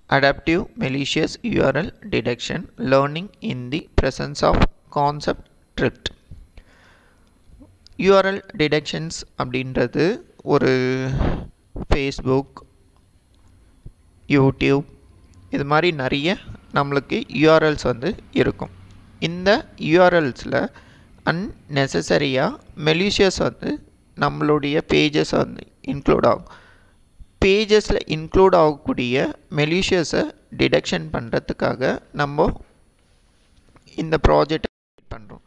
adaptive malicious URL detection learning in the presence of concept drift URL detections அப்படின்றது ஒரு Facebook YouTube இது மாதிரி நிறைய நம்மளுக்கு யூஆர்எல்ஸ் வந்து இருக்கும் இந்த யூஆர்எல்ஸில் அன்னெசசரியாக மெலிஷியஸ் வந்து நம்மளுடைய பேஜஸ் வந்து இன்க்ளூட் ஆகும் பேஜஸில் இன்க்ளூட் ஆகக்கூடிய மெலிஷியஸை டிடெக்ஷன் பண்ணுறதுக்காக நம்ம இந்த ப்ராஜெக்ட் பண்ணுறோம்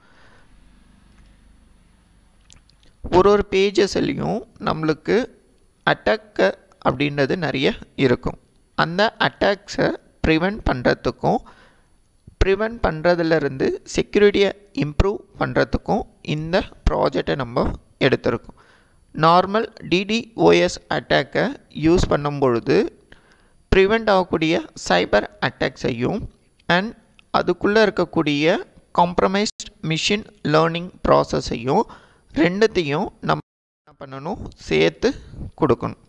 ஒரு ஒரு பேஜஸ்லையும் நம்மளுக்கு அட்டாக்கு அப்படின்றது நிறைய இருக்கும் அந்த அட்டாக்ஸை ப்ரிவெண்ட் பண்ணுறதுக்கும் ப்ரிவெண்ட் பண்ணுறதுலேருந்து செக்யூரிட்டியை இம்ப்ரூவ் பண்ணுறதுக்கும் இந்த ப்ராஜெக்டை நம்ம எடுத்திருக்கோம் நார்மல் டிடிஓஎஸ் அட்டாக்கை யூஸ் பண்ணும் பொழுது ப்ரிவெண்ட் ஆகக்கூடிய சைபர் அட்டாக்ஸையும் அண்ட் அதுக்குள்ளே இருக்கக்கூடிய காம்ப்ரமைஸ்ட் மிஷின் லேர்னிங் ப்ராசஸையும் ரெண்டுத்தையும் நம்ம என்ன பண்ணணும் சேர்த்து கொடுக்கணும்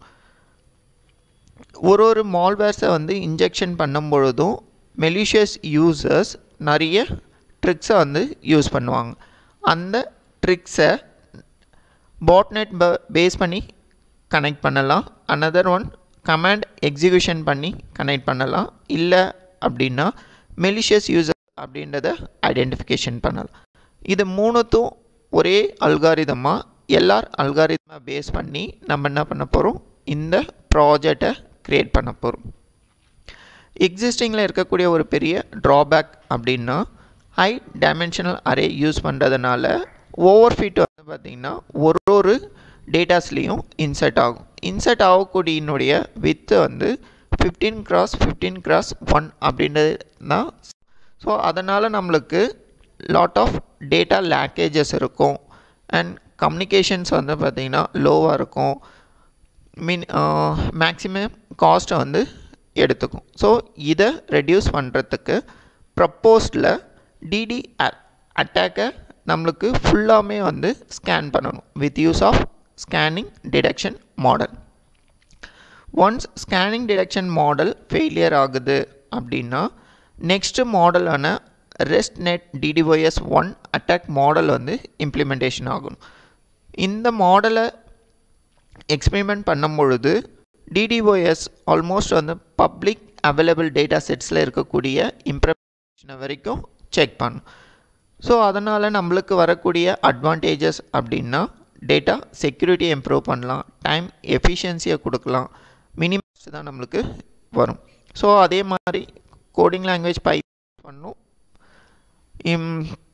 ஒரு ஒரு மால்வேர்ஸை வந்து இன்ஜெக்ஷன் பண்ணும் பொழுதும் மெலிஷியஸ் யூசர்ஸ் நிறைய ட்ரிக்ஸை வந்து யூஸ் பண்ணுவாங்க அந்த ட்ரிக்ஸை பாட்நெட் ப பேஸ் பண்ணி கனெக்ட் பண்ணலாம் அனதர் ஒன் கமாண்ட் எக்ஸிக்யூஷன் பண்ணி கனெக்ட் பண்ணலாம் இல்லை அப்படின்னா மெலிஷியஸ் யூசர் அப்படின்றத ஐடென்டிஃபிகேஷன் பண்ணலாம் இது மூணுத்தும் ஒரே அல்காரிதமாக எல்லார் அல்காரிதமாக பேஸ் பண்ணி நம்ம என்ன பண்ண போகிறோம் இந்த ப்ராஜெக்டை க்ரியேட் பண்ண போகிறோம் எக்ஸிஸ்டிங்கில் இருக்கக்கூடிய ஒரு பெரிய ட்ராபேக் அப்படின்னா ஹை டைமென்ஷனல் அரே யூஸ் பண்ணுறதுனால ஓவர் ஃபிட் வந்து பார்த்திங்கன்னா ஒரு ஒரு டேட்டாஸ்லேயும் இன்சர்ட் ஆகும் இன்சர்ட் ஆகக்கூடியனுடைய வித்து வந்து fifteen cross fifteen cross one அப்படின்றது தான் ஸோ அதனால் நம்மளுக்கு லாட் ஆஃப் டேட்டா லேக்கேஜஸ் இருக்கும் அண்ட் கம்யூனிகேஷன்ஸ் வந்து பார்த்திங்கன்னா லோவாக இருக்கும் மின் மேக்ஸிமம் காஸ்ட்டை வந்து எடுத்துக்கும் ஸோ இதை ரெடியூஸ் பண்ணுறதுக்கு ப்ரப்போஸ்டில் டிடி அட்டாக்கை நம்மளுக்கு ஃபுல்லாமே வந்து ஸ்கேன் பண்ணணும் with use of scanning detection model once scanning detection model failure ஆகுது அப்படின்னா நெக்ஸ்ட்டு மாடலான rest net DDOS one attack model வந்து இம்ப்ளிமெண்டேஷன் ஆகும் இந்த மாடலை எக்ஸ்பெரிமெண்ட் பண்ணும் பொழுது டிடிஒஎஸ் ஆல்மோஸ்ட் வந்து பப்ளிக் அவைலபிள் டேட்டா செட்ஸில் இருக்கக்கூடிய இம்ப்ளிமெண்டேஷனை வரைக்கும் செக் பண்ணும் ஸோ அதனால் நம்மளுக்கு வரக்கூடிய அட்வான்டேஜஸ் அப்படின்னா டேட்டா செக்யூரிட்டியை இம்ப்ரூவ் பண்ணலாம் டைம் எஃபிஷியன்சியை கொடுக்கலாம் மினிமம் தான் நம்மளுக்கு வரும் ஸோ அதே மாதிரி கோடிங் லாங்குவேஜ் பை பண்ணும்